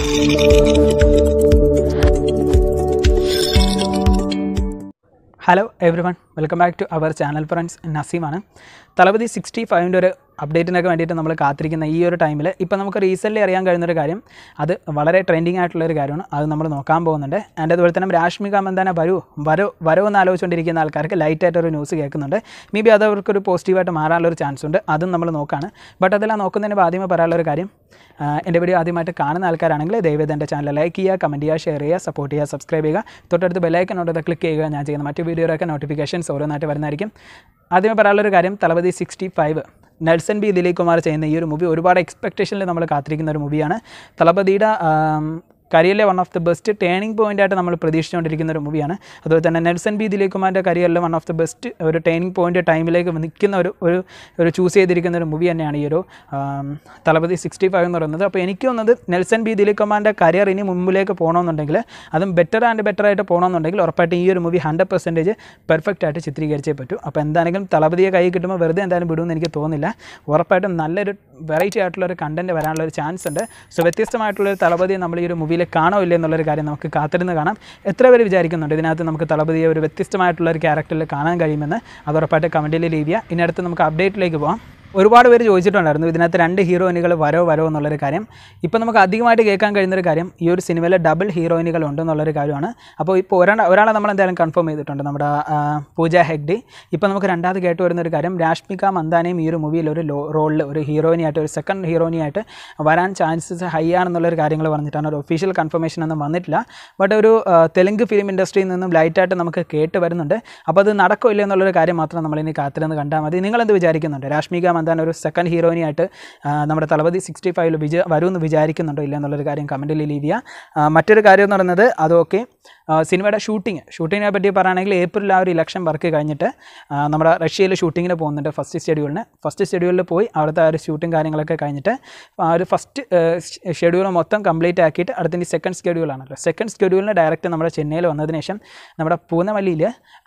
hello everyone welcome back to our channel friends നസീമാണ് Thalapathy sixty ഫൈവിൻ്റെ ഒരു അപ്ഡേറ്റിനൊക്കെ വേണ്ടിയിട്ട് നമ്മൾ കാത്തിരിക്കുന്ന ഈ ഒരു ടൈമിൽ ഇപ്പോൾ നമുക്ക് റീസെൻ്റ്ലി അറിയാൻ കഴിയുന്നൊരു കാര്യം അത് വളരെ ട്രെൻഡിങ് ആയിട്ടുള്ള ഒരു കാര്യമാണ് അത് നമ്മൾ നോക്കാൻ പോകുന്നുണ്ട് ആൻഡ് അതുപോലെ തന്നെ രാഷ്മിക മന്ദാന വരൂ വരോ വരോ എന്ന് ആലോചിച്ചുകൊണ്ടിരിക്കുന്ന ആൾക്കാർക്ക് ലൈറ്റായിട്ടൊരു ന്യൂസ് കേൾക്കുന്നുണ്ട് മേ ബി അത് അവർക്കൊരു പോസിറ്റീവായിട്ട് മാറാനുള്ള ഒരു ചാൻസ് ഉണ്ട് അതും നമ്മൾ നോക്കുകയാണ് ബട്ട് അതെല്ലാം നോക്കുന്നതിന് ആദ്യമേ പറയാനുള്ള ഒരു കാര്യം ആ, എൻ്റെ വീഡിയോ ആദ്യമായിട്ട് കാണുന്ന ആൾക്കാരാണെങ്കിൽ ദയവേദ എൻ്റെ ചാനൽ ലൈക്ക് ചെയ്യുക കമൻറ്റ് ചെയ്യുക ഷെയർ ചെയ്യുക സപ്പോർട്ട് ചെയ്യുക സബ്സ്ക്രൈബ് ചെയ്യുക തൊട്ടടുത്ത് ബെല്ലൈക്കനോട് ക്ലിക്ക് ചെയ്യുക ഞാൻ ചെയ്യുന്ന മറ്റു വീഡിയോയൊക്കെ നോട്ടിഫിക്കേഷൻസ് ഓരോന്നായിട്ട് വരുന്നതായിരിക്കും ആദ്യമേ പറയാനുള്ളൊരു കാര്യം Thalapathy sixty five Nelson B Dilip Kumar ചെയ്യുന്ന ഈ ഒരു മൂവി ഒരുപാട് എക്സ്പെക്റ്റേഷനിൽ നമ്മൾ കാത്തിരിക്കുന്ന ഒരു മൂവിയാണ് തളപതിയുടെ കരിയറിലെ one of the best turning point ആയിട്ട് നമ്മൾ പ്രതീക്ഷിച്ചുകൊണ്ടിരിക്കുന്ന ഒരു മൂവിയാണ് അതുപോലെ തന്നെ നെൽസൺ ബി ദിലീപ് കുമാറിൻ്റെ കരിയറിലെ വൺ ഓഫ് ദി ബെസ്റ്റ് ഒരു ടേണിംഗ് പോയിന്റ് ടൈമിലേക്ക് നിൽക്കുന്ന ഒരു ഒരു ഒരു ചൂസ് ചെയ്തിരിക്കുന്ന ഒരു മൂവി തന്നെയാണ് ഈ ഒരു ആം, തളപതി സിക്സ്റ്റി ഫൈവ് എന്ന് പറയുന്നത് അപ്പോൾ എനിക്ക് തോന്നുന്നത് നെൽസൺ ബി ദിലീപ് കുമാറിൻ്റെ കരിയർ ഇനി മുമ്പിലേക്ക് പോകണമെന്നുണ്ടെങ്കിൽ അതും ബെറ്റർ ആൻഡ് ബെറ്റർ ആയിട്ട് പോകണമെന്നുണ്ടെങ്കിൽ ഉറപ്പായിട്ടും ഈ ഒരു മൂവി ഹൺഡ്രഡ് പെർസെൻറ്റേജ് പെർഫെക്റ്റ് ആയിട്ട് ചിത്രീകരിച്ചേ പറ്റൂ അപ്പോൾ എന്താണെങ്കിലും തളപതിയെ കൈ കിട്ടുമ്പോൾ വെറുതെ എന്തായാലും വിടുമെന്ന് എനിക്ക് തോന്നുന്നില്ല ഉറപ്പായിട്ടും നല്ലൊരു വെറൈറ്റി ആയിട്ടുള്ള ഒരു കണ്ടൻറ്റ് വരാനുള്ള ഒരു ചാൻസ് ഉണ്ട് സോ വ്യത്യസ്തമായിട്ടുള്ള ഒരു തളപതിയെ നമ്മൾ ഈ ഒരു മൂവിയിൽ കാണോ ഇല്ല എന്നുള്ളൊരു കാര്യം നമുക്ക് കാത്തിരുന്ന് കാണാം എത്ര പേര് വിചാരിക്കുന്നുണ്ട് ഇതിനകത്ത് നമുക്ക് തളപതിയെ ഒരു വ്യത്യസ്തമായിട്ടുള്ള ഒരു ക്യാരക്ടറിൽ കാണാൻ കഴിയുമെന്ന് അത് ഉറപ്പായിട്ട് കമൻറ്റിൽ ലീവ് ചെയ്യുക ഇനി അടുത്ത് നമുക്ക് അപ്ഡേറ്റിലേക്ക് പോകാം ഒരുപാട് പേര് ചോദിച്ചിട്ടുണ്ടായിരുന്നു ഇതിനകത്ത് രണ്ട് ഹീറോയിനുകൾ വരോ വരോ എന്നുള്ളൊരു കാര്യം ഇപ്പോൾ നമുക്ക് അധികമായിട്ട് കേൾക്കാൻ കഴിയുന്നൊരു കാര്യം ഈ ഒരു സിനിമയിൽ ഡബിൾ ഹീറോയിനുകൾ ഉണ്ടെന്നുള്ളൊരു കാര്യമാണ് അപ്പോൾ ഇപ്പോൾ ഒരാൾ ഒരാളെ നമ്മൾ എന്തായാലും കൺഫേം ചെയ്തിട്ടുണ്ട് നമ്മുടെ ആ, പൂജ ഹെഗ്ഡെ ഇപ്പോൾ നമുക്ക് രണ്ടാമത് കേട്ട് വരുന്നൊരു കാര്യം രാഷ്മിക മന്ദാനയും ഈ ഒരു മൂവിയിൽ ഒരു ലോ റോളിൽ ഒരു ഹീറോയിനായിട്ട് ഒരു സെക്കൻഡ് ഹീറോയിനായിട്ട് വരാൻ ചാൻസസ് ഹൈ ആണെന്നുള്ളൊരു കാര്യങ്ങൾ പറഞ്ഞിട്ടാണ് ഒരു ഒഫീഷ്യൽ കൺഫർമേഷൻ ഒന്നും വന്നിട്ടില്ല ബട്ട് ഒരു ആ, തെലുങ്ക് ഫിലിം ഇൻഡസ്ട്രിയിൽ നിന്നും ലൈറ്റായിട്ട് നമുക്ക് കേട്ട് വരുന്നുണ്ട് അപ്പോൾ അത് നടക്കില്ല എന്നുള്ളൊരു കാര്യം മാത്രം നമ്മളിനി കാത്തിരുന്ന് കണ്ടാൽ മതി നിങ്ങളെന്ത് വിചാരിക്കുന്നുണ്ട് രാഷ്മിക മന്ദാന ഒരു സെക്കൻഡ് ഹീറോയിനായിട്ട് ആ, നമ്മുടെ തളപതി സിക്സ്റ്റി ഫൈവിൽ വിജ വരുമെന്ന് വിചാരിക്കുന്നുണ്ടോ ഇല്ല എന്നുള്ളൊരു കാര്യം കമൻറ്റിൽ ലീവ് ചെയ്യുക ആ, മറ്റൊരു കാര്യം എന്ന് പറയുന്നത് അതൊക്കെ ആ, സിനിമയുടെ ഷൂട്ടിങ് ഷൂട്ടിങ്ങിനെ പറ്റി പറയുകയാണെങ്കിൽ ഏപ്രിൽ ആ ഒരു ഇലക്ഷൻ വർക്ക് കഴിഞ്ഞിട്ട് ആ, നമ്മുടെ റഷ്യയിൽ ഷൂട്ടിങ്ങിന് പോകുന്നുണ്ട് ഫസ്റ്റ് ഷെഡ്യൂളിന് ഫസ്റ്റ് ഷെഡ്യൂളിൽ പോയി അവിടുത്തെ ആ ഒരു ഷൂട്ടിംഗ് കാര്യങ്ങളൊക്കെ കഴിഞ്ഞിട്ട് ആ ഒരു ഫസ്റ്റ് ഷെഡ്യൂൾ മൊത്തം കംപ്ലീറ്റ് ആക്കിയിട്ട് അടുത്ത ഈ സെക്കൻഡ് ഷെഡ്യൂളാണല്ലോ സെക്കൻഡ് ഷെഡ്യൂളിന് ഡയറക്റ്റ് നമ്മുടെ ചെന്നൈയിൽ വന്നതിന് ശേഷം നമ്മുടെ പൂനമല്ലിയിൽ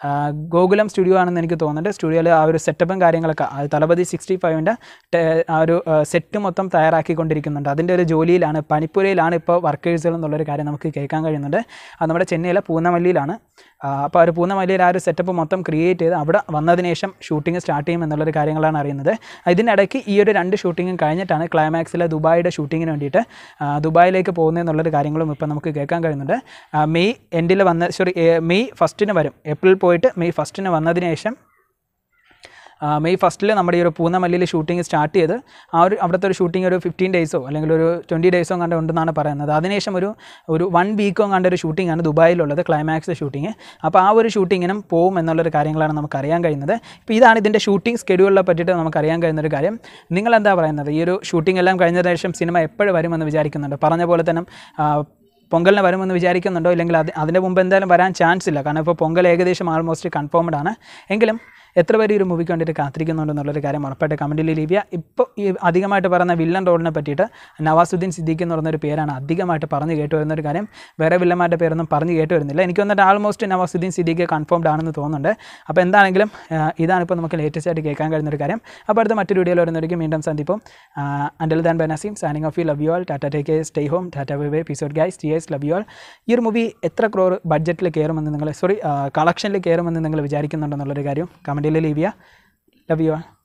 ഗോകുലം സ്റ്റുഡിയോ ആണെന്ന് എനിക്ക് തോന്നുന്നുണ്ട് സ്റ്റുഡിയോയിൽ ആ ഒരു സെറ്റപ്പും കാര്യങ്ങളൊക്കെ അത് തലപതി സിക്സ്റ്റി ഫൈവിൻ്റെ ആ ഒരു സെറ്റ് മൊത്തം തയ്യാറാക്കിക്കൊണ്ടിരിക്കുന്നുണ്ട് അതിൻ്റെ ഒരു ജോലിയിലാണ് പനിപ്പുരയിലാണ് ഇപ്പോൾ വർക്കേഴ്സുകൾ എന്നുള്ളൊരു കാര്യം നമുക്ക് കേൾക്കാൻ കഴിയുന്നുണ്ട് അത് നമ്മുടെ ചെന്നൈയിലെ പൂനമല്ലിയിലാണ് ആ, അപ്പോൾ ആ ഒരു പൂനമല്ലിയിൽ ആ ഒരു സെറ്റപ്പ് മൊത്തം ക്രിയേറ്റ് ചെയ്ത് അവിടെ വന്നതിന് ശേഷം ഷൂട്ടിംഗ് സ്റ്റാർട്ട് ചെയ്യും എന്നുള്ളൊരു കാര്യങ്ങളാണ് അറിയുന്നത് ഇതിനിടയ്ക്ക് ഈ ഒരു രണ്ട് ഷൂട്ടിങ്ങും കഴിഞ്ഞിട്ടാണ് ക്ലൈമാക്സിലെ ദുബായിയുടെ ഷൂട്ടിങ്ങിന് വേണ്ടിയിട്ട് ആ, ദുബായിലേക്ക് പോകുന്നതെന്നുള്ളൊരു കാര്യങ്ങളും ഇപ്പോൾ നമുക്ക് കേൾക്കാൻ കഴിയുന്നുണ്ട് ആ, മെയ് എൻഡിൽ വന്ന സോറി മെയ് ഫസ്റ്റിന് വരും ഏപ്രിൽ പോയിട്ട് മെയ് ഫസ്റ്റിന് വന്നതിന് ശേഷം ആ, മെയ് ഫസ്റ്റിൽ നമ്മുടെ ഈ ഒരു പൂന്നമല്ലിയിൽ ഷൂട്ടിംഗ് സ്റ്റാർട്ട് ചെയ്ത് ആ ഒരു അവിടുത്തെ ഒരു ഷൂട്ടിംഗ് ഒരു ഫിഫ്റ്റീൻ ഡേയ്സോ അല്ലെങ്കിൽ ഒരു ട്വൻറ്റി ഡേയ്സോ കണ്ട് ഉണ്ടെന്നാണ് പറയുന്നത് അതിനുശേഷം ഒരു ഒരു വൺ വീക്കോ കണ്ട ഒരു ഷൂട്ടിംഗ് ആണ് ദുബായിലുള്ളത് ക്ലൈമാക്സ് ഷൂട്ടിംഗ് അപ്പോൾ ആ ഒരു ഷൂട്ടിങ്ങിനും പോവും എന്നുള്ളൊരു കാര്യങ്ങളാണ് നമുക്ക് അറിയാൻ കഴിയുന്നത് ഇപ്പോൾ ഇതാണ് ഇതിൻ്റെ ഷൂട്ടിംഗ് സ്കെഡ്യൂളിനെ പറ്റിയിട്ട് നമുക്ക് അറിയാൻ കഴിയുന്നൊരു കാര്യം നിങ്ങൾ എന്താ പറയുന്നത് ഈ ഒരു ഷൂട്ടിംഗ് എല്ലാം കഴിഞ്ഞതിന് ശേഷം സിനിമ എപ്പോഴും വരുമെന്ന് വിചാരിക്കുന്നുണ്ട് പറഞ്ഞ പോലെ തന്നെ ആ, പൊങ്കലിന് വരുമെന്ന് വിചാരിക്കുന്നുണ്ടോ ഇല്ലെങ്കിൽ അത് അതിൻ്റെ മുമ്പ് എന്തായാലും വരാൻ ചാൻസ് ഇല്ല കാരണം ഇപ്പോൾ പൊങ്കൽ ഏകദേശം ആൾമോസ്റ്റ് കൺഫേംഡ് ആണ് എങ്കിലും എത്ര പേര് ഈ ഒരു മൂവിക്ക് വേണ്ടിയിട്ട് കാത്തിരിക്കുന്നുണ്ടെന്നുള്ളൊരു കാര്യം ഉറപ്പായിട്ട് കമൻറ്റിൽ ലീവ് ചെയ്യുക ഇപ്പോൾ ഈ അധികമായിട്ട് പറയുന്ന വില്ലൻ റോളിനെ പറ്റിയിട്ട് നവാസുദ്ദീൻ സിദ്ദീഖ് എന്ന് പറയുന്നൊരു പേരാണ് അധികമായിട്ട് പറഞ്ഞു കേട്ട് വരുന്നൊരു കാര്യം വേറെ വില്ലന്മാരുടെ പേരൊന്നും പറഞ്ഞു കേട്ട് വരുന്നില്ല എനിക്ക് വന്നിട്ട് ആൾമോസ്റ്റ് നവാസുദ്ദീൻ സിദ്ദീഖ് കൺഫേംഡ് ആണെന്ന് തോന്നുന്നുണ്ട് അപ്പോൾ എന്താണെങ്കിലും ആ, ഇതാണ് ഇപ്പോൾ നമുക്ക് ലേറ്റസ്റ്റ് ആയിട്ട് കേൾക്കാൻ കഴിയുന്നൊരു കാര്യം അപ്പോൾ അടുത്ത മറ്റൊരു വീഡിയോയിൽ വരുന്നവരിക്കും വീണ്ടും സന്ദിപ്പം അണ്ടൽ ദാൻ ബനസീം signing off you love you all tata take stay home tata bye bye പീസോഡ് ഗൈസ് ടി എസ് ലവ് യു ആൾ ഈ ഒരു മൂവി എത്ര ക്രോർ ബഡ്ജറ്റിൽ കയറുമെന്ന് നിങ്ങൾ സോറി കളക്ഷനിൽ കയറുമെന്ന് നിങ്ങൾ വിചാരിക്കുന്നുണ്ടെന്നുള്ളൊരു കാര്യം കമൻറ്റിൽ ലീവ് ചെയ്യുക ലവ് യു ആൾ